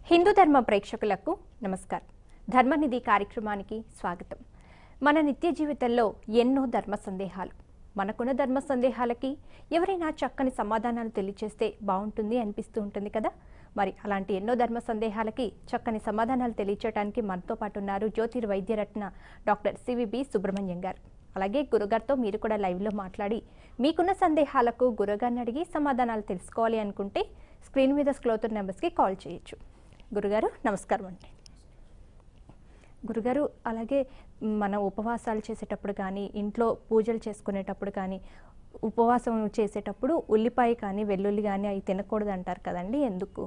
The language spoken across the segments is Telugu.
హిందూ ధర్మ ప్రేక్షకులకు నమస్కారం ధర్మనిధి కార్యక్రమానికి స్వాగతం మన నిత్య జీవితంలో ఎన్నో ధర్మ సందేహాలు మనకున్న ధర్మ సందేహాలకి ఎవరైనా చక్కని సమాధానాలు తెలియచేస్తే బాగుంటుంది అనిపిస్తూ ఉంటుంది కదా మరి అలాంటి ఎన్నో ధర్మ సందేహాలకి చక్కని సమాధానాలు తెలియచేయడానికి మనతో పాటు ఉన్నారు జ్యోతిర్ వైద్యరత్న డాక్టర్ సివిబి సుబ్రహ్మణ్యం గారు అలాగే గురుగారితో మీరు కూడా లైవ్లో మాట్లాడి మీకున్న సందేహాలకు గురుగారిని అడిగి సమాధానాలు తెలుసుకోవాలి అనుకుంటే స్క్రీన్ మీద స్క్రోతున్న నెంబర్స్కి కాల్ చేయొచ్చు గురుగారు నమస్కారం అండి గురుగారు అలాగే మన ఉపవాసాలు చేసేటప్పుడు కానీ ఇంట్లో పూజలు చేసుకునేటప్పుడు కానీ ఉపవాసం చేసేటప్పుడు ఉల్లిపాయ కానీ వెల్లుల్లి కానీ అవి తినకూడదు అంటారు కదండి ఎందుకు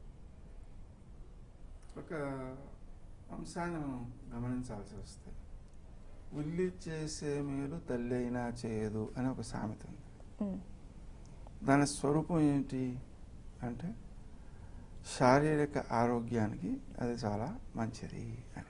ఒక అంశాన్ని మనం గమనించాల్సి వస్తుంది ఉల్లి చేసే మేలు తల్లి అయినా చేయదు అని ఒక సామెత ఉంది ఉమ్, దాని స్వరూపం ఏంటి అంటే శారీరక ఆరోగ్యానికి అది చాలా మంచిది అని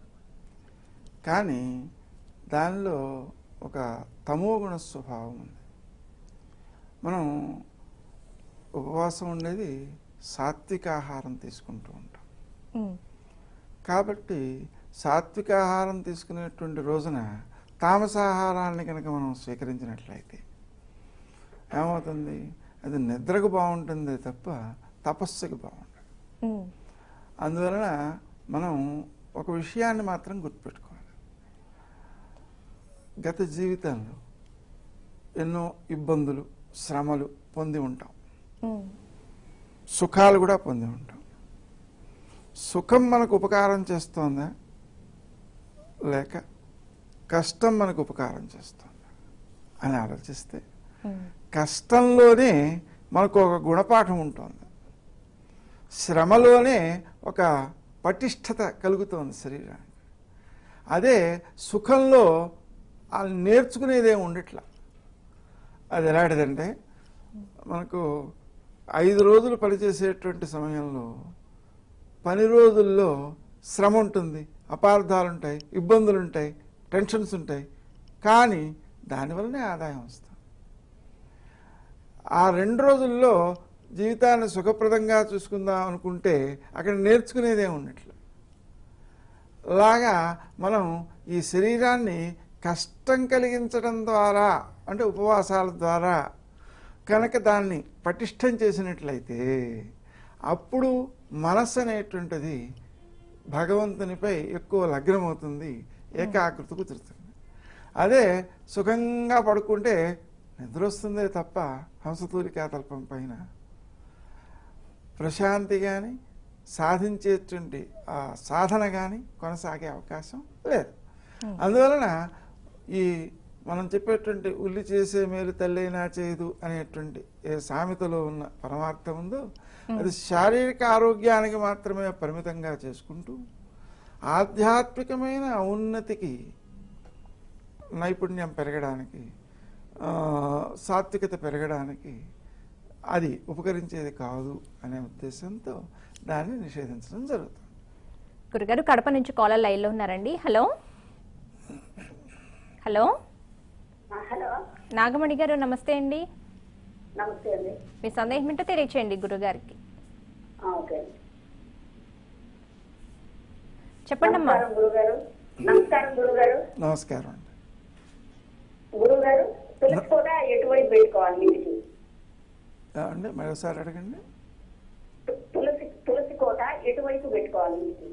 కానీ దానిలో ఒక తమోగుణ స్వభావం ఉంది మనం ఉపవాసం ఉండేది సాత్విక ఆహారం తీసుకుంటూ ఉంటాం ఉమ్, కాబట్టి సాత్విక ఆహారం తీసుకునేటువంటి రోజున తామసాహారాన్ని కనుక మనం స్వీకరించినట్లయితే ఏమవుతుంది అది నిద్రకు బాగుంటుంది తప్ప తపస్సుకి బాగుంటుంది ఉమ్, అందువలన మనం ఒక విషయాన్ని మాత్రం గుర్తుపెట్టుకోవాలి గత జీవితంలో ఎన్నో ఇబ్బందులు శ్రమలు పొంది ఉంటాం ఉమ్, సుఖాలు కూడా పొంది ఉంటాం సుఖం మనకు ఉపకారం చేస్తోందా లేక కష్టం మనకు ఉపకారం చేస్తుందా అని ఆలోచిస్తే ఉమ్, కష్టంలోనే మనకు ఒక గుణపాఠం ఉంటుంది శ్రమలోనే ఒక పటిష్టత కలుగుతోంది శరీరానికి అదే సుఖంలో వాళ్ళు నేర్చుకునేదే ఉండట్లా అది ఎలాంటిదంటే మనకు ఐదు రోజులు పనిచేసేటువంటి సమయంలో పని రోజుల్లో శ్రమ ఉంటుంది అపార్థాలు ఉంటాయి ఇబ్బందులు ఉంటాయి టెన్షన్స్ ఉంటాయి కానీ దానివల్లనే ఆదాయం వస్తుంది ఆ రెండు రోజుల్లో జీవితాన్ని సుఖప్రదంగా చూసుకుందాం అనుకుంటే అక్కడ నేర్చుకునేదే ఉన్నట్లు లాగా మనం ఈ శరీరాన్ని కష్టం కలిగించడం ద్వారా అంటే ఉపవాసాల ద్వారా కనుక దాన్ని పటిష్టం చేసినట్లయితే అప్పుడు మనస్సు అనేటువంటిది భగవంతునిపై ఎక్కువ లగ్నమవుతుంది ఏకాగ్రత కుదురుతుంది అదే సుఖంగా పడుకుంటే నిద్ర వస్తుందే తప్ప హంసతూలికా తల్పం పైన ప్రశాంతి కానీ సాధించేటువంటి ఆ సాధన కానీ కొనసాగే అవకాశం లేదు అందువలన ఈ మనం చెప్పేటువంటి ఉల్లి చేసే మేలు తల్లైనా చేయదు అనేటువంటి ఏ సామెతలో ఉన్న పరమార్థం ఉందో అది శారీరక ఆరోగ్యానికి మాత్రమే పరిమితంగా చేసుకుంటూ ఆధ్యాత్మికమైన ఔన్నతికి నైపుణ్యం పెరగడానికి ఆ, సాత్వికత పెరగడానికి అది ఉపకరించేది కాదు అనే ఉద్దేశంతో దాన్ని నిషేధించడం జరుగుతుంది గురుగారు కడప నుంచి కాలర్ లైన్లో ఉన్నారండి హలో హలో ఆ, హలో నాగమణి గారు నమస్తే అండి నమస్తే అండి మీ సందేహం ఏంటో తెలియచేయండి గురుగారికి ఆ, ఓకే అండి చెప్పండి అమ్మా నమస్కారం గురుగారు నమస్కారం గురుగారు నమస్కారం అండి గురుగారు తులసి కూడా ఎటువైపు పెట్టుకోవాలి ఇంటికి ఆ, అండి మరోసారి అడగండి తు- తులసి తులసి కోట ఎటువైపు పెట్టుకోవాలి ఇంటికి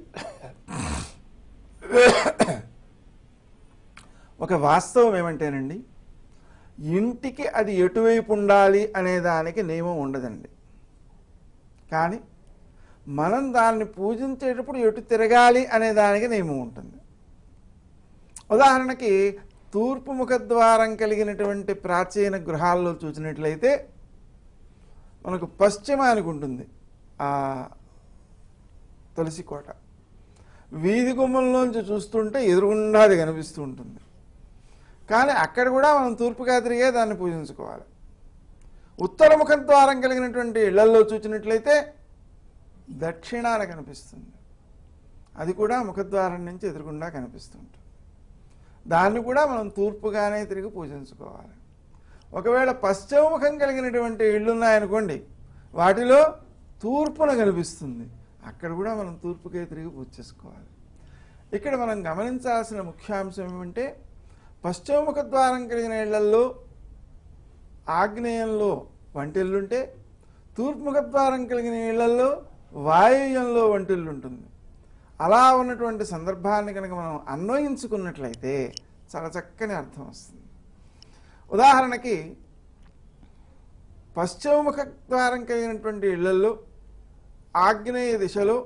ఒక వాస్తవం ఏమంటేనండి ఇంటికి అది ఎటువైపు ఉండాలి అనే దానికి నియమం ఉండదండి కానీ మనం దాన్ని పూజించేటప్పుడు ఎటు తిరగాలి అనే దానికి నియమం ఉంటుంది ఉదాహరణకి తూర్పు ముఖద్వారం కలిగినటువంటి ప్రాచీన గృహాల్లో చూసినట్లయితే మనకు పశ్చిమానికి ఉంటుంది ఆ తులసి కోట వీధి గుమ్మంలోంచి చూస్తుంటే ఎదురుగుండా అది కనిపిస్తూ ఉంటుంది కానీ అక్కడ కూడా మనం తూర్పుగా తిరిగే దాన్ని పూజించుకోవాలి ఉత్తర ముఖ ద్వారం కలిగినటువంటి ఇళ్లలో చూసినట్లయితే దక్షిణాన కనిపిస్తుంది అది కూడా ముఖద్వారం నుంచి ఎదురుగుండా కనిపిస్తుంటుంది దాన్ని కూడా మనం తూర్పుగానే తిరిగి పూజించుకోవాలి ఒకవేళ పశ్చిమముఖం కలిగినటువంటి ఇళ్ళు ఉన్నాయనుకోండి వాటిలో తూర్పున కనిపిస్తుంది అక్కడ కూడా మనం తూర్పుకే తిరిగి పూజ చేసుకోవాలి ఇక్కడ మనం గమనించాల్సిన ముఖ్యాంశం ఏమంటే పశ్చిమముఖ ద్వారం కలిగిన ఇళ్లల్లో ఆగ్నేయంలో వంటిల్లుంటే తూర్పుముఖ ద్వారం కలిగిన ఇళ్లల్లో వాయువ్యంలో వంటిల్లు ఉంటుంది అలా ఉన్నటువంటి సందర్భాన్ని కనుక మనం అన్వయించుకున్నట్లయితే చాలా చక్కని అర్థం వస్తుంది ఉదాహరణకి పశ్చిమముఖ ద్వారం కలిగినటువంటి ఇళ్లల్లో ఆగ్నేయ దిశలో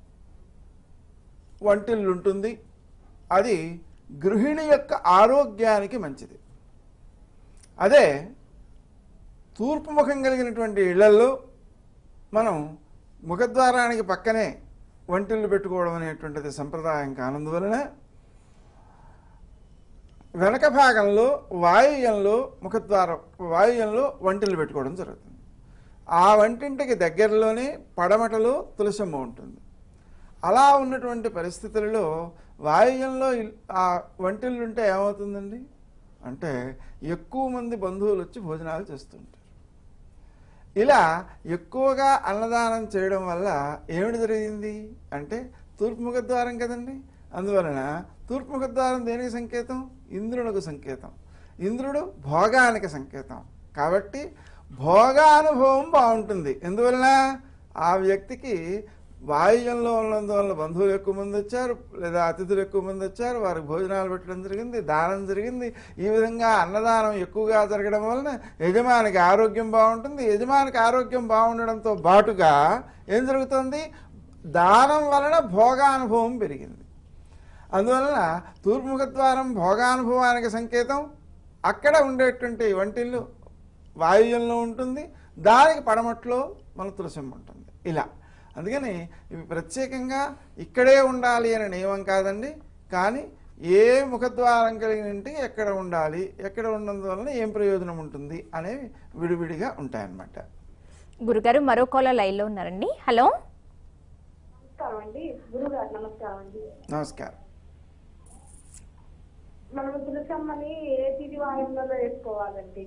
వంటిల్లు ఉంటుంది అది గృహిణి యొక్క ఆరోగ్యానికి మంచిది అదే తూర్పు ముఖం కలిగినటువంటి ఇళ్లల్లో మనం ముఖద్వారానికి పక్కనే వంటిల్లు పెట్టుకోవడం అనేటువంటిది సంప్రదాయం కానందువలన వెనక భాగంలో వాయువ్యంలో ముఖద్వారం వాయువ్యంలో వంటిల్లు పెట్టుకోవడం జరుగుతుంది ఆ వంటింటికి దగ్గరలోనే పడమటలో తులసమ్మ ఉంటుంది అలా ఉన్నటువంటి పరిస్థితులలో వాయువ్యంలో ఇల్- ఆ వంటిల్లు ఉంటే ఏమవుతుందండి అంటే ఎక్కువ మంది బంధువులు వచ్చి భోజనాలు చేస్తుంటారు ఇలా ఎక్కువగా అన్నదానం చేయడం వల్ల ఏమిటి జరిగింది అంటే తూర్పు ముఖద్వారం కదండి అందువలన తూర్పు ముఖద్వారం దేనికి సంకేతం ఇంద్రునికి సంకేతం ఇంద్రుడు భోగానికి సంకేతం కాబట్టి భోగానుభవం బాగుంటుంది ఎందువలన ఆ వ్యక్తికి వాయువ్యంలో ఉన్నందువల్ల బంధువులు ఎక్కువ మంది వచ్చారు లేదా అతిథులు ఎక్కువ మంది వచ్చారు వారికి భోజనాలు పెట్టడం జరిగింది దానం జరిగింది ఈ విధంగా అన్నదానం ఎక్కువగా జరగడం వలన యజమానికి ఆరోగ్యం బాగుంటుంది యజమానికి ఆరోగ్యం బాగుండడంతో బాటుగా ఏం జరుగుతుంది దానం వలన భోగానుభవం పెరిగింది అందువలన తూర్పుముఖ ద్వారం భోగానుభవానికి సంకేతం అక్కడ ఉండేటువంటి వంటిల్లు వాయువ్యంలో ఉంటుంది దానికి పడమట్లో మన తులసం ఉంటుంది ఇలా అందుకని ఇవి ప్రత్యేకంగా ఇక్కడే ఉండాలి అనే నియమం కాదండి కానీ ఏ ముఖద్వారం కలిగిన ఇంటికి ఎక్కడ ఉండాలి ఎక్కడ ఉన్నందువలన ఏం ప్రయోజనం ఉంటుంది అనేవి విడివిడిగా ఉంటాయన్నమాట గురుగారు మరో కాలర్ లైన్లో ఉన్నారండి హలో నమస్కారం అండి గురువు గారు నమస్కారం అండి నమస్కారం మనం తులసమ్మని ఏ తిథి వారంలో వేసుకోవాలండి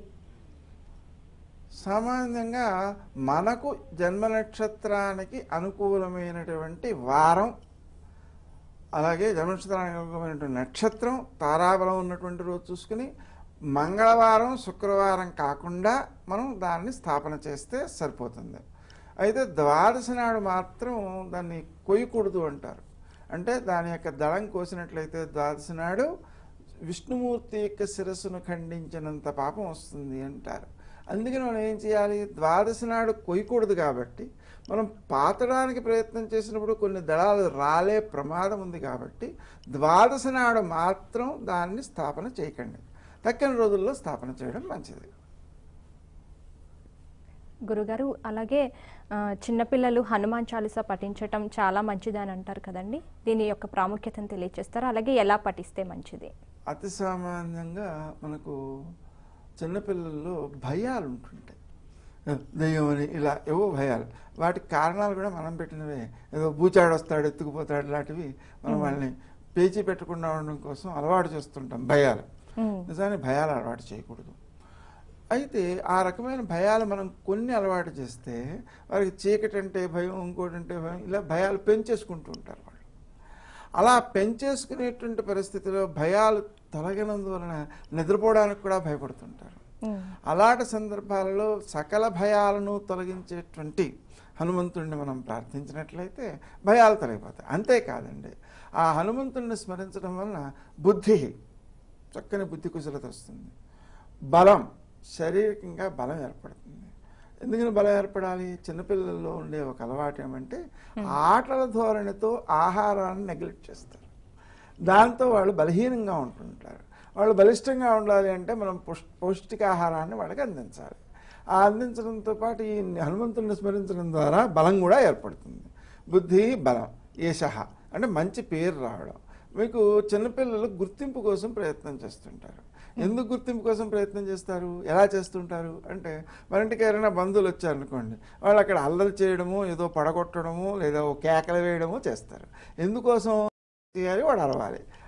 సామాన్యంగా మనకు జన్మ నక్షత్రానికి అనుకూలమైనటువంటి వారం అలాగే జన్మ నక్షత్రానికి అనుకూలమైనటువంటి నక్షత్రం తారాబలం ఉన్నటువంటి రోజు చూసుకుని మంగళవారం శుక్రవారం కాకుండా మనం దాన్ని స్థాపన చేస్తే సరిపోతుంది అయితే ద్వాదశి నాడు మాత్రం దాన్ని కొయ్యకూడదు అంటారు అంటే దాని యొక్క దళం కోసినట్లయితే ద్వాదశి నాడు విష్ణుమూర్తి యొక్క శిరస్సును ఖండించినంత పాపం వస్తుంది అంటారు అందుకని మనం ఏం చేయాలి ద్వాదశి నాడు కొయ్యకూడదు కాబట్టి మనం పాతడానికి ప్రయత్నం చేసినప్పుడు కొన్ని దళాలు రాలే ప్రమాదం ఉంది కాబట్టి ద్వాదశి నాడు మాత్రం దాన్ని స్థాపన చేయకండి తక్కిన రోజుల్లో స్థాపన చేయడం మంచిది గురుగారు అలాగే ఆ, చిన్నపిల్లలు హనుమాన్ చాలీసా పఠించటం చాలా మంచిది అని అంటారు కదండి దీని యొక్క ప్రాముఖ్యతను తెలియజేస్తారు అలాగే ఎలా పఠిస్తే మంచిది అతి సామాన్యంగా మనకు చిన్నపిల్లల్లో భయాలు ఉంటుంటాయి దెయ్యం అని ఇలా ఏవో భయాలు వాటికి కారణాలు కూడా మనం పెట్టినవే ఏదో బూచాడు వస్తాడు ఎత్తుకుపోతాడు లాంటివి మనం వాళ్ళని పేచీ పెట్టకుండా ఉండడం కోసం అలవాటు చేస్తుంటాం భయాలు ఉమ్, నిజానికి భయాలు అలవాటు చేయకూడదు అయితే ఆ రకమైన భయాలు మనం కొన్ని అలవాటు చేస్తే వారికి చీకటి అంటే భయం ఇంకోటి అంటే భయం ఇలా భయాలు పెంచేసుకుంటూ ఉంటారు వాళ్ళు అలా పెంచేసుకునేటువంటి పరిస్థితిలో భయాలు తొలగినందువలన నిద్రపోవడానికి కూడా భయపడుతుంటారు ఉమ్, అలాంటి సందర్భాలలో సకల భయాలను తొలగించేటువంటి హనుమంతుడిని మనం ప్రార్థించినట్లయితే భయాలు తొలగిపోతాయి అంతేకాదండి ఆ హనుమంతుడిని స్మరించడం వలన బుద్ధి చక్కని బుద్ధి కుశలత వస్తుంది బలం శారీరకంగా బలం ఏర్పడుతుంది ఎందుకని బలం ఏర్పడాలి చిన్నపిల్లల్లో ఉండే ఒక అలవాటు ఏమంటే ఆటల ధోరణితో ఆహారాన్ని నెగ్లెక్ట్ చేస్తారు దాంతో వాళ్ళు బలహీనంగా ఉంటుంటారు వాళ్ళు బలిష్టంగా ఉండాలి అంటే మనం పుష్ పౌష్టికాహారాన్ని వాళ్ళకి అందించాలి ఆ అందించడంతో పాటు ఈ హనుమంతుడిని స్మరించడం ద్వారా బలం కూడా ఏర్పడుతుంది బుద్ధి బలం ఏషః అంటే మంచి పేరు రావడం మీకు చిన్నపిల్లలు గుర్తింపు కోసం ప్రయత్నం చేస్తుంటారు ఎందుకు గుర్తింపు కోసం ప్రయత్నం చేస్తారు ఎలా చేస్తుంటారు అంటే మన ఇంటికి ఎవరైనా బంధువులు వచ్చారనుకోండి వాళ్ళు అక్కడ అల్లరి చేయడము ఏదో పడగొట్టడము లేదా ఓ కేకలు వేయడము చేస్తారు ఎందుకోసం చేయాలి వాడు అరవాలి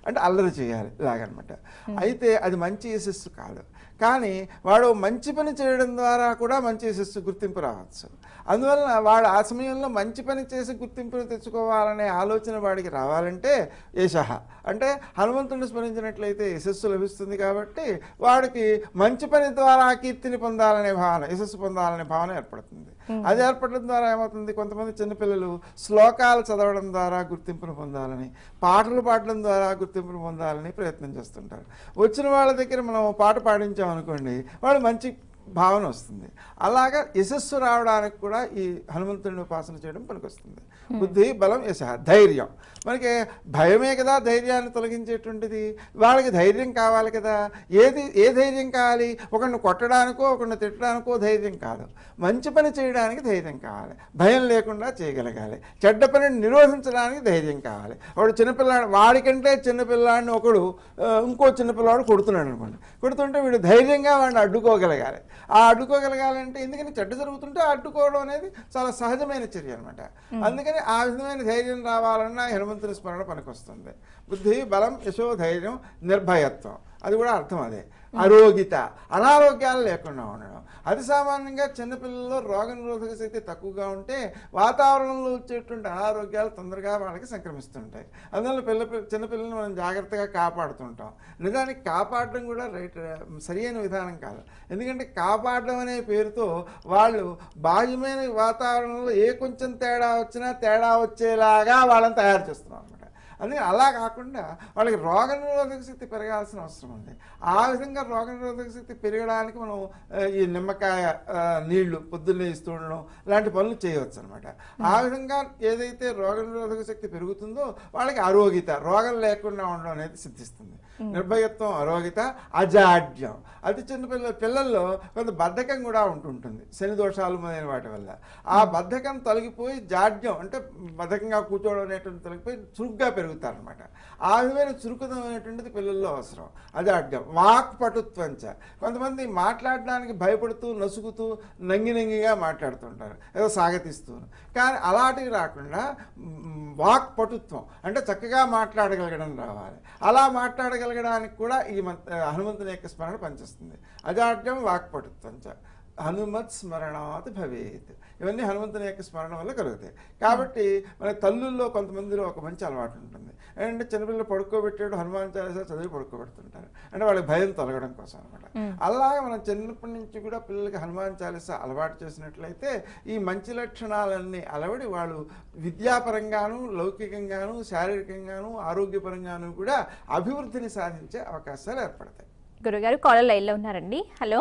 అంటే అల్లరి చేయాలి ఇలాగనమాట అయితే అది మంచి యశస్సు కాదు కానీ వాడు మంచి పని చేయడం ద్వారా కూడా మంచి యశస్సు గుర్తింపు రావచ్చు అందువలన వాడు ఆ సమయంలో మంచి పని చేసి గుర్తింపును తెచ్చుకోవాలనే ఆలోచన వాడికి రావాలంటే యశః అంటే హనుమంతుడిని స్మరించినట్లయితే యశస్సు లభిస్తుంది కాబట్టి వాడికి మంచి పని ద్వారా కీర్తిని పొందాలనే భావన యశస్సు పొందాలనే భావన ఏర్పడుతుంది అది ఏర్పడడం ద్వారా ఏమవుతుంది కొంతమంది చిన్నపిల్లలు శ్లోకాలు చదవడం ద్వారా గుర్తింపును పొందాలని పాటలు పాడడం ద్వారా గుర్తింపును పొందాలని ప్రయత్నం చేస్తుంటారు వచ్చిన వాళ్ళ దగ్గర మనం పాట పాడించాం అనుకోండి వాళ్ళు మంచి భావన వస్తుంది అలాగా యశస్సు రావడానికి కూడా ఈ హనుమంతుడిని ఉపాసన చేయడం పనికొస్తుంది బుద్ధి బలం యశ ధైర్యం మనకి భయమే కదా ధైర్యాన్ని తొలగించేటువంటిది వాళ్ళకి ధైర్యం కావాలి కదా ఏది ఏ ధైర్యం కావాలి ఒకరిని కొట్టడానికో ఒకరిని తిట్టడానికో ధైర్యం కాదు మంచి పని చేయడానికి ధైర్యం కావాలి భయం లేకుండా చేయగలగాలి చెడ్డ పనిని నిరోధించడానికి ధైర్యం కావాలి వాడు చిన్నపిల్లాడు వాడికంటే చిన్నపిల్లాడిని ఒకడు ఆ, ఇంకో చిన్నపిల్లాడు కొడుతున్నాడు అనుకోండి కొడుతుంటే వీడు ధైర్యంగా వాడిని అడ్డుకోగలగాలి ఆ అడ్డుకోగలగాలంటే ఎందుకని చెడ్డ జరుగుతుంటే ఆ అడ్డుకోవడం అనేది చాలా సహజమైన చర్య అనమాట అందుకని ఆ విధమైన ధైర్యం రావాలన్నా హనుమంతుని స్మరణ పనికొస్తుంది బుద్ధి బలం యశో ధైర్యం నిర్భయత్వం అది కూడా అర్థం అదే అరోగిత అనారోగ్యాలు లేకుండా ఉండడం అది సామాన్యంగా చిన్నపిల్లల్లో రోగ నిరోధక శక్తి తక్కువగా ఉంటే వాతావరణంలో వచ్చేటువంటి అనారోగ్యాలు తొందరగా వాళ్ళకి సంక్రమిస్తుంటాయి అందువల్ల పిల్ల చిన్నపిల్లల్ని మనం జాగ్రత్తగా కాపాడుతుంటాం నిజానికి కాపాడడం కూడా రైట్ సరి అయిన విధానం కాదు ఎందుకంటే కాపాడడం అనే పేరుతో వాళ్ళు బాహ్యమైన వాతావరణంలో ఏ కొంచెం తేడా వచ్చినా తేడా వచ్చేలాగా వాళ్ళని తయారు చేస్తున్నాం అనమాట అందుకని అలా కాకుండా వాళ్ళకి రోగ నిరోధక శక్తి పెరగాల్సిన అవసరం ఉంది ఆ విధంగా రోగ నిరోధక శక్తి పెరగడానికి మనం ఆ, ఈ నిమ్మకాయ ఆ, నీళ్లు పొద్దున్నే ఇస్తూ ఉండడం లాంటి పనులు చేయవచ్చు అనమాట ఆ విధంగా ఏదైతే రోగ నిరోధక శక్తి పెరుగుతుందో వాళ్ళకి ఆరోగ్యత రోగం లేకుండా ఉండడం అనేది సిద్ధిస్తుంది నిర్భయత్వం ఆరోగ్యత అజాడ్యం అతి చిన్న పిల్ల పిల్లల్లో కొంత బద్ధకం కూడా ఉంటుంటుంది శని దోషాలు మొదలైన వాటి వల్ల ఆ బద్ధకం తొలగిపోయి జాడ్యం అంటే బద్ధకంగా కూర్చోవడం అనేటువంటి తొలగిపోయి చురుగ్గా పెరుగుతారనమాట ఆ విధమైన చురుకుదం అనేటువంటిది పిల్లల్లో అవసరం అజాడ్యం వాక్ పటుత్వంచ కొంతమంది మాట్లాడడానికి భయపడుతూ నసుగుతూ నంగి నంగిగా మాట్లాడుతుంటారు ఏదో సాగతిస్తూ కానీ అలాంటివి రాకుండా మ్, వాక్ పటుత్వం అంటే చక్కగా మాట్లాడగలగడం రావాలి అలా మాట్లాడగలగడానికి కూడా ఈ మంత్ హనుమంతుని యొక్క స్మరణ పనిచేస్తుంది అజాడ్యం వాక్ పటుత్వం చ హనుమత్ స్మరణాత్ భవేత్ ఇవన్నీ హనుమంతుని యొక్క స్మరణ వల్ల కలుగుతాయి కాబట్టి మన తల్లుల్లో కొంతమందిలో ఒక మంచి అలవాటు ఉంటుంది ఏంటంటే చిన్నపిల్లలు పడుకోబెట్టాడు హనుమాన్ చాలీసా చదివి పడుకోబెడుతుంటారు అంటే వాళ్ళకి భయం తొలగడం కోసం అనమాట అలాగే మనం చిన్నప్పటి నుంచి కూడా పిల్లలకి హనుమాన్ చాలీసా అలవాటు చేసినట్లయితే ఈ మంచి లక్షణాలన్నీ అలవడి వాళ్ళు విద్యాపరంగాను లౌకికంగాను శారీరకంగాను ఆరోగ్యపరంగాను కూడా అభివృద్ధిని సాధించే అవకాశాలు ఏర్పడతాయి గురుగారు కాలర్ లైన్లో ఉన్నారండి హలో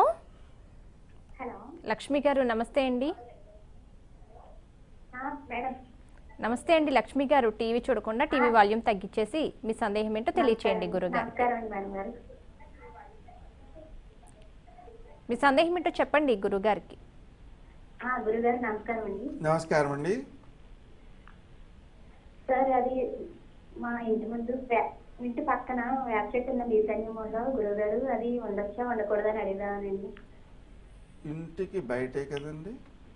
హలో లక్ష్మి గారు నమస్తే అండి ఆ, మేడం నమస్తే అండి లక్ష్మి గారు టీవీ చూడకుండా టీవీ వాల్యూమ్ తగ్గించేసి మీ సందేహం ఏంటో తెలియచేయండి గురుగారు నమస్కారం అండి మేడం గారు మీ సందేహం ఏంటో చెప్పండి గురుగారికి ఆ, గురుగారు నమస్కారం అండి నమస్కారం అండి సార్ అది మా ఇంటి ముందు వే- ఇంటి పక్కన వేప చెట్టు ఉన్నది ఈశాన్యంలో గురువు గారు అది ఉండొచ్చా ఉండకూడదని అడిగానండి ఇంటికి బయటే కదండి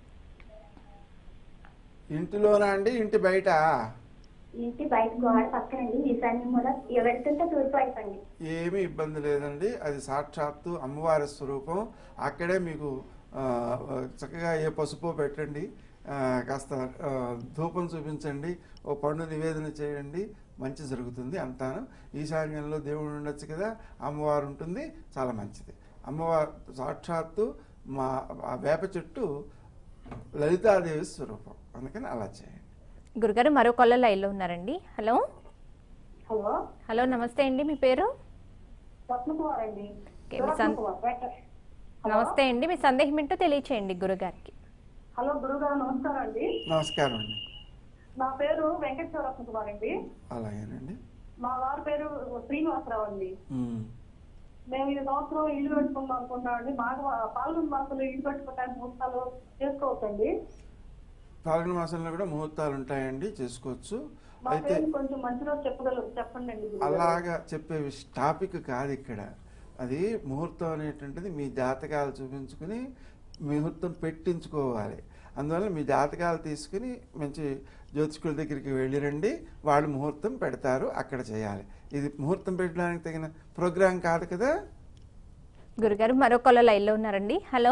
ఇంటిలోనా అండి ఇంటి బయట ఇంటి బయట గోడ పక్కనండి ఈశాన్యం మూల ఎవరితుంటే తూర్పు వైపు అండి ఏమీ ఇబ్బంది లేదండి అది సాక్షాత్తు అమ్మవారి స్వరూపం అక్కడే మీకు ఆ, చక్కగా ఏ పసుపు పెట్టండి ఆ, కాస్త ఆ, ధూపం చూపించండి ఓ పండు నివేదన చేయండి మంచి జరుగుతుంది అంతాను ఈశాన్యంలో దేవుడు ఉండొచ్చు కదా అమ్మవారు ఉంటుంది చాలా మంచిది అమ్మవారు సాక్షాత్తు మా ఆ వేప చెట్టు లలితాదేవి స్వరూపం అందుకని అలా చేయండి గురుగారు మరో కాలర్ లైన్లో ఉన్నారండి హలో హలో హలో నమస్తే అండి మీ పేరు స్వప్నకుమార్ అండి ఓకే, మీ సం- నమస్తే అండి మీ సందేహం ఏంటో తెలియచేయండి గురుగారికి హలో గురుగారు నమస్కారం అండి నమస్కారం అండి నా పేరు వెంకటేశ్వర కుమార్ అండి అలాగేనండి మా వారి పేరు శ్రీనివాసరావు అండి ఉమ్. మేము ఈ సంవత్సరం ఇల్లు కట్టుకుందాం అనుకుంటామండి మాకు పాల్గొన మాసంలో ఇల్లు కట్టుకోవడానికి ముహూర్తాలు చేసుకోవచ్చండి పాల్గొన మాసంలో కూడా ముహూర్తాలు ఉంటాయండి చేసుకోవచ్చు మా అయితే పేరు కొంచెం మంచి రోజు చెప్పగలరు చెప్పండి అండి గురుగారు. అలాగా చెప్పే విష- టాపిక్ కాదు ఇక్కడ అది ముహూర్తం అనేటువంటిది మీ జాతకాలు చూపించుకుని ముహూర్తం పెట్టించుకోవాలి అందువల్ల మీ జాతకాలు తీసుకుని మంచి జ్యోతిష్కుల దగ్గరికి వెళ్ళిరండి వాళ్ళు ముహూర్తం పెడతారు అక్కడ చేయాలి ఇది ముహూర్తం పెట్టడానికి తగిన ప్రోగ్రాం కాదు కదా గురుగారు మరో కాలర్ లైన్లో ఉన్నారండి హలో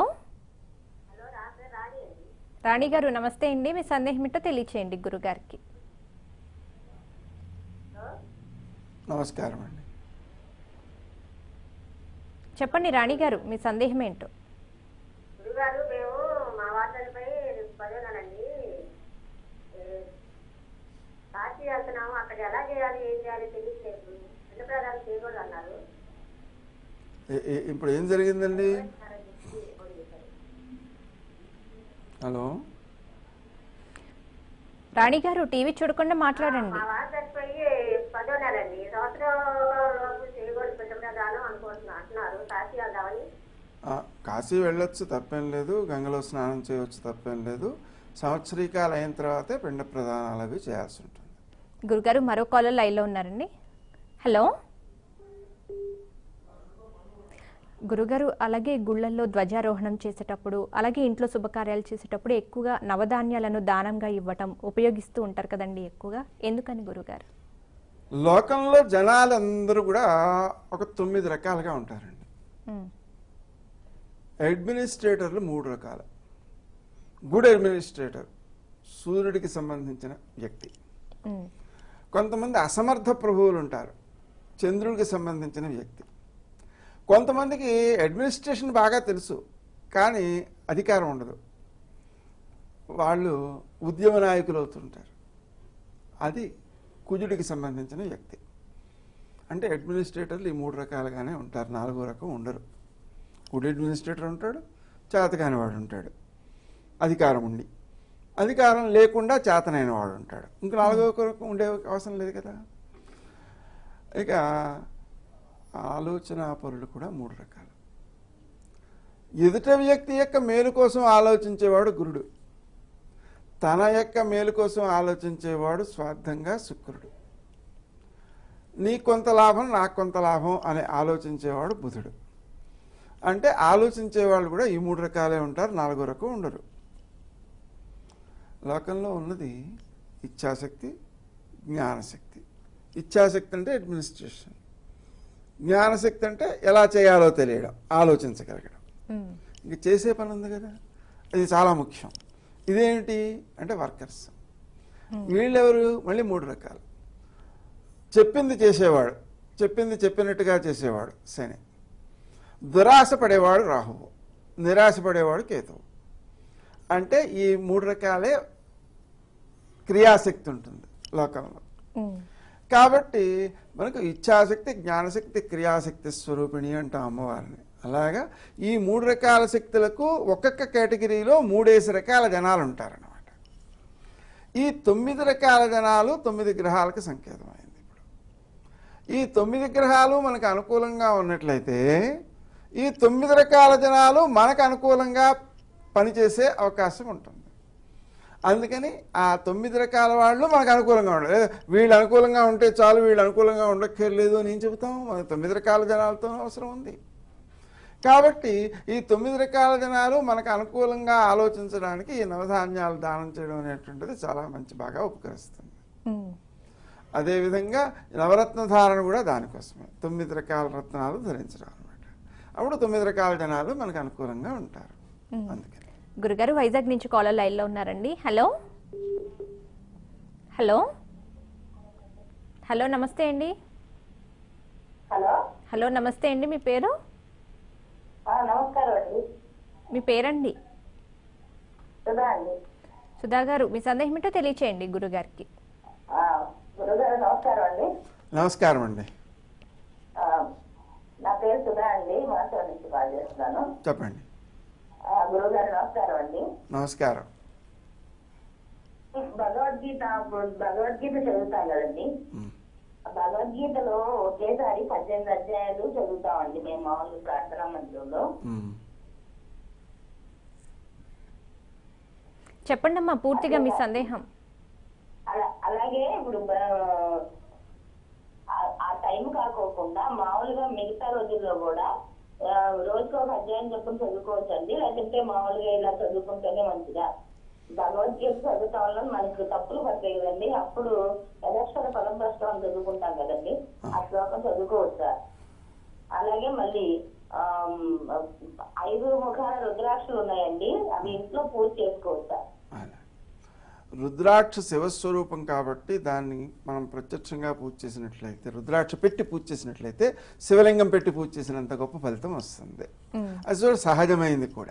రాణి గారు నమస్తే అండి మీ సందేహం ఏంటో తెలియచేయండి గురుగారికి నమస్కారం అండి చెప్పండి రాణి గారు మీ సందేహం ఏంటో గురుగారు మేము మా వార్తలపై పదవులానండి కాశీ వెళ్తున్నాము అక్కడ ఎలా చేయాలి ఏం చేయాలి తెలియట్లేదు రెండు ప్రధానం చేయకూడదు అన్నారు ఏ- ఏ- ఇప్పుడు ఏం జరిగిందండి హలో రాణి గారు టీవీ చూడకుండా మాట్లాడండి మా వార్తలపై పదవులానండి సంవత్సరం లోపు చేయకూడదు పెద్ద ప్రధానం అనుకుంటున్నా అంటున్నారు కాశీ వెళ్దామని ఆ, కాశీ వెళ్ళొచ్చు తప్పేం లేదు గంగలో స్నానం చేయవచ్చు తప్పేం లేదు సంవత్సరీకాలు అయిన తర్వాతే పిండ ప్రదానాలు అవి చేయాల్సి ఉంటుంది గురుగారు మరో కాలర్ లైన్లో ఉన్నారండి హలో గురుగారు అలాగే గుళ్ళల్లో ధ్వజారోహణం చేసేటప్పుడు అలాగే ఇంట్లో శుభకార్యాలు చేసేటప్పుడు ఎక్కువగా నవధాన్యాలను దానంగా ఇవ్వటం ఉపయోగిస్తూ ఉంటారు కదండి ఎక్కువగా ఎందుకని గురుగారు లోకంలో జనాలందరూ కూడా ఒక తొమ్మిది రకాలుగా ఉంటారండి ఉమ్, అడ్మినిస్ట్రేటర్లు మూడు రకాలు గుడ్ అడ్మినిస్ట్రేటర్ సూర్యుడికి సంబంధించిన వ్యక్తి ఉమ్, కొంతమంది అసమర్థ ప్రభువులు ఉంటారు చంద్రుడికి సంబంధించిన వ్యక్తి కొంతమందికి అడ్మినిస్ట్రేషన్ బాగా తెలుసు కానీ అధికారం ఉండదు వాళ్ళు ఉద్యమ నాయకులు అవుతుంటారు అది కుజుడికి సంబంధించిన వ్యక్తి అంటే అడ్మినిస్ట్రేటర్లు ఈ మూడు రకాలుగానే ఉంటారు నాలుగో రకం ఉండరు గుడ్ అడ్మినిస్ట్రేటర్ ఉంటాడు చేతకాని వాడు ఉంటాడు అధికారం ఉండి అధికారం లేకుండా చేతనైన వాడు ఉంటాడు ఇంకా నాలుగో కొరకు ఉండే అవసరం లేదు కదా ఇక ఆలోచన పరులు కూడా మూడు రకాలు ఎదుట వ్యక్తి యొక్క మేలు కోసం ఆలోచించేవాడు గురుడు తన యొక్క మేలు కోసం ఆలోచించేవాడు స్వార్థంగా శుక్రుడు నీ కొంత లాభం నాకు కొంత లాభం అని ఆలోచించేవాడు బుధుడు అంటే ఆలోచించేవాళ్ళు కూడా ఈ మూడు రకాలే ఉంటారు నాలుగో రకం ఉండరు లోకంలో ఉన్నది ఇచ్ఛాశక్తి జ్ఞానశక్తి ఇచ్ఛాశక్తి అంటే అడ్మినిస్ట్రేషన్ జ్ఞానశక్తి అంటే ఎలా చేయాలో తెలియడం ఆలోచించగలగడం ఉమ్, ఇంక చేసే పని ఉంది కదా ఇది చాలా ముఖ్యం ఇదేంటి అంటే వర్కర్స్ వీళ్ళెవరు మళ్ళీ మూడు రకాలు చెప్పింది చేసేవాడు చెప్పింది చెప్పినట్టుగా చేసేవాడు శని దురాశ పడేవాడు రాహువు నిరాశ పడేవాడు కేతువు అంటే ఈ మూడు రకాలే క్రియాశక్తి ఉంటుంది లోకంలో ఉమ్, కాబట్టి మనకు ఇచ్ఛాశక్తి జ్ఞానశక్తి క్రియాశక్తి స్వరూపిణి అంటాం అమ్మవారిని అలాగా ఈ మూడు రకాల శక్తులకు ఒక్కొక్క కేటగిరీలో మూడేసి రకాల జనాలు ఉంటారన్నమాట ఈ తొమ్మిది రకాల జనాలు తొమ్మిది గ్రహాలకు సంకేతమైంది ఇప్పుడు ఈ తొమ్మిది గ్రహాలు మనకు అనుకూలంగా ఉన్నట్లయితే ఈ తొమ్మిది రకాల జనాలు మనకు అనుకూలంగా పనిచేసే అవకాశం ఉంటుంది అందుకని ఆ తొమ్మిది రకాల వాళ్ళు మనకు అనుకూలంగా ఉండాలి లేదా వీళ్ళు అనుకూలంగా ఉంటే చాలు వీళ్ళు అనుకూలంగా ఉండక్కర్లేదు అని ఏం చెబుతాం మనకు తొమ్మిది రకాల జనాలతో అవసరం ఉంది కాబట్టి ఈ తొమ్మిది రకాల జనాలు మనకు అనుకూలంగా ఆలోచించడానికి ఈ నవధాన్యాలు దానం చేయడం అనేటువంటిది చాలా మంచి బాగా ఉపకరిస్తుంది ఉమ్, అదేవిధంగా నవరత్న ధారణ కూడా దానికోసమే తొమ్మిది రకాల రత్నాలు ధరించడం అనమాట అప్పుడు తొమ్మిది రకాల జనాలు మనకు అనుకూలంగా ఉంటారు ఉమ్. అందుకని గురుగారు వైజాగ్ నుంచి కాలర్ లైన్లో ఉన్నారండి హలో హలో హలో నమస్తే అండి హలో హలో నమస్తే అండి మీ పేరు ఆ, నమస్కారం అండి మీ పేరండి సుధా అండి సుధా గారు మీ సందేహం ఏంటో తెలియచేయండి గురుగారికి ఆ, గురుగారు నమస్కారం అండి నమస్కారం అండి ఆ, నా పేరు సుధా అండి మాసో నుంచి కాల్ చేస్తున్నాను చెప్పండి ఆ, గురుగారు నమస్కారం అండి నమస్కారం భగవద్గీత భగవద్గీత చదువుతాం కదండి ఉమ్. ఆ భగవద్గీతలో ఒకేసారి పద్దెనిమిది అధ్యాయాలు చదువుతామండి మేము మామూలు ప్రార్థనా మందిరంలో ఉమ్. చెప్పండి అమ్మా పూర్తిగా మీ సందేహం అలా అలాగే ఇప్పుడు బ- ఆ- ఆ టైం కాకోకుండా మామూలుగా మిగతా రోజుల్లో కూడా ఆ, రోజుకు ఒక అధ్యాయం చొప్పున చదువుకోవచ్చండి లేదంటే మామూలుగా ఇలా చదువుకుంటేనే మంచిదా భగవద్గీత చదువుతాం వల్ల మనకు తప్పులు పడతాయి కదండి అప్పుడు యథాక్షర పదం భ్రష్టం అని చదువుకుంటాం కదండి ఆ శ్లోకం చదువుకోవచ్చా అలాగే మళ్ళీ ఆమ్, ఐదు ముఖాల రుద్రాక్షలు ఉన్నాయండి అవి ఇంట్లో పూజ చేసుకోవచ్చా అలా. రుద్రాక్ష శివస్వరూపం కాబట్టి దాన్ని మనం ప్రత్యక్షంగా పూజ చేసినట్లయితే రుద్రాక్ష పెట్టి పూజ చేసినట్లయితే శివలింగం పెట్టి పూజ చేసినంత గొప్ప ఫలితం వస్తుంది మ్మ్. అది కూడా సహజమైంది కూడా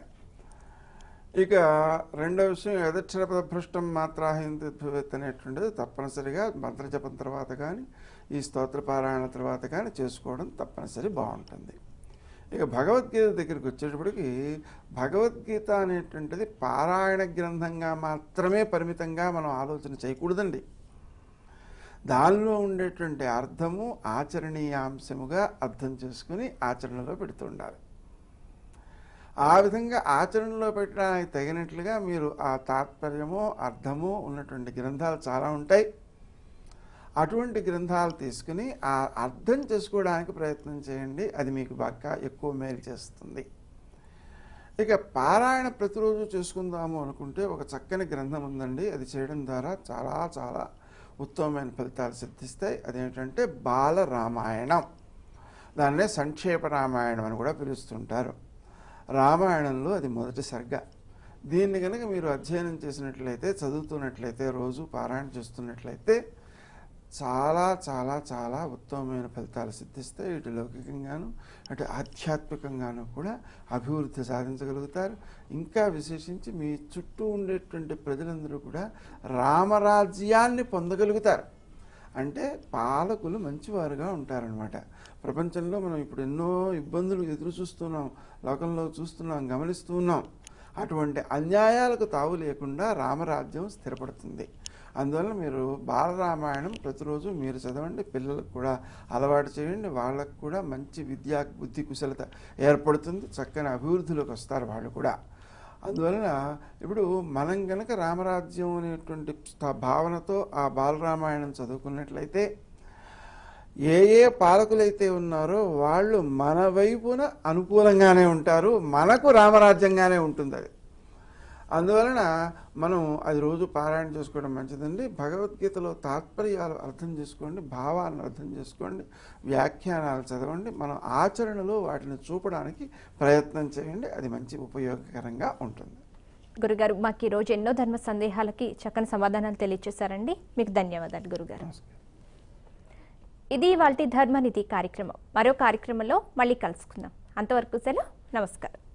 ఇక రెండో విషయం యదక్షర పదభ్రష్టం మాత్రాహిందివేత్ అనేటువంటిది తప్పనిసరిగా మంత్రజపం తర్వాత కానీ ఈ స్తోత్ర పారాయణ తర్వాత కానీ చేసుకోవడం తప్పనిసరి బాగుంటుంది ఇక భగవద్గీత దగ్గరికి వచ్చేటప్పటికి భగవద్గీత అనేటువంటిది పారాయణ గ్రంథంగా మాత్రమే పరిమితంగా మనం ఆలోచన చేయకూడదండి దానిలో ఉండేటువంటి అర్థము ఆచరణీయాంశముగా అర్థం చేసుకుని ఆచరణలో పెడుతుండాలి ఆ విధంగా ఆచరణలో పెట్టడానికి తగినట్లుగా మీరు ఆ తాత్పర్యము అర్థము ఉన్నటువంటి గ్రంథాలు చాలా ఉంటాయి అటువంటి గ్రంథాలు తీసుకుని ఆ అర్థం చేసుకోవడానికి ప్రయత్నం చేయండి అది మీకు బాగా ఎక్కువ మేలు చేస్తుంది ఇక పారాయణ ప్రతిరోజు చేసుకుందాము అనుకుంటే ఒక చక్కని గ్రంథం ఉందండి అది చేయడం ద్వారా చాలా చాలా ఉత్తమమైన ఫలితాలు సిద్ధిస్తాయి అదేంటంటే బాల రామాయణం దాన్నే సంక్షేప రామాయణం అని కూడా పిలుస్తుంటారు రామాయణంలో అది మొదటి సర్గ దీన్ని కనుక మీరు అధ్యయనం చేసినట్లయితే చదువుతున్నట్లయితే రోజు పారాయణ చేస్తున్నట్లయితే చాలా చాలా చాలా ఉత్తమమైన ఫలితాలు సిద్ధిస్తాయి ఇటు లౌకికంగాను అటు ఆధ్యాత్మికంగాను కూడా అభివృద్ధి సాధించగలుగుతారు ఇంకా విశేషించి మీ చుట్టూ ఉండేటువంటి ప్రజలందరూ కూడా రామరాజ్యాన్ని పొందగలుగుతారు అంటే పాలకులు మంచివారుగా ఉంటారనమాట ప్రపంచంలో మనం ఇప్పుడు ఎన్నో ఇబ్బందులు ఎదురు చూస్తున్నాం లోకంలో చూస్తున్నాం గమనిస్తూ ఉన్నాం అటువంటి అన్యాయాలకు తావు లేకుండా రామరాజ్యం స్థిరపడుతుంది అందువల్ల మీరు బాలరామాయణం ప్రతిరోజు మీరు చదవండి పిల్లలకు కూడా అలవాటు చేయండి వాళ్ళకు కూడా మంచి విద్యా బుద్ధి కుశలత ఏర్పడుతుంది చక్కని అభివృద్ధిలోకి వస్తారు వాళ్ళు కూడా అందువలన ఇప్పుడు మనం గనక రామరాజ్యం అనేటువంటి స్థ- భావనతో ఆ బాలరామాయణం చదువుకున్నట్లయితే ఏ ఏ పాలకులైతే ఉన్నారో వాళ్ళు మన వైపున అనుకూలంగానే ఉంటారు మనకు రామరాజ్యంగానే ఉంటుంది అది అందువలన మనం అది రోజు పారాయణ చేసుకోవడం మంచిదండి భగవద్గీతలో తాత్పర్యాలు అర్థం చేసుకోండి భావాలను అర్థం చేసుకోండి వ్యాఖ్యానాలు చదవండి మనం ఆచరణలో వాటిని చూపడానికి ప్రయత్నం చేయండి అది మంచి ఉపయోగకరంగా ఉంటుంది గురుగారు మాకు ఈ రోజు ఎన్నో ధర్మ సందేహాలకి చక్కని సమాధానాలు తెలియచేశారండి మీకు ధన్యవాదాలు గురుగారు ఇది వాళ్ళ ధర్మనిధి కార్యక్రమం మరో కార్యక్రమంలో మళ్ళీ కలుసుకుందాం అంతవరకు సెలవు నమస్కారం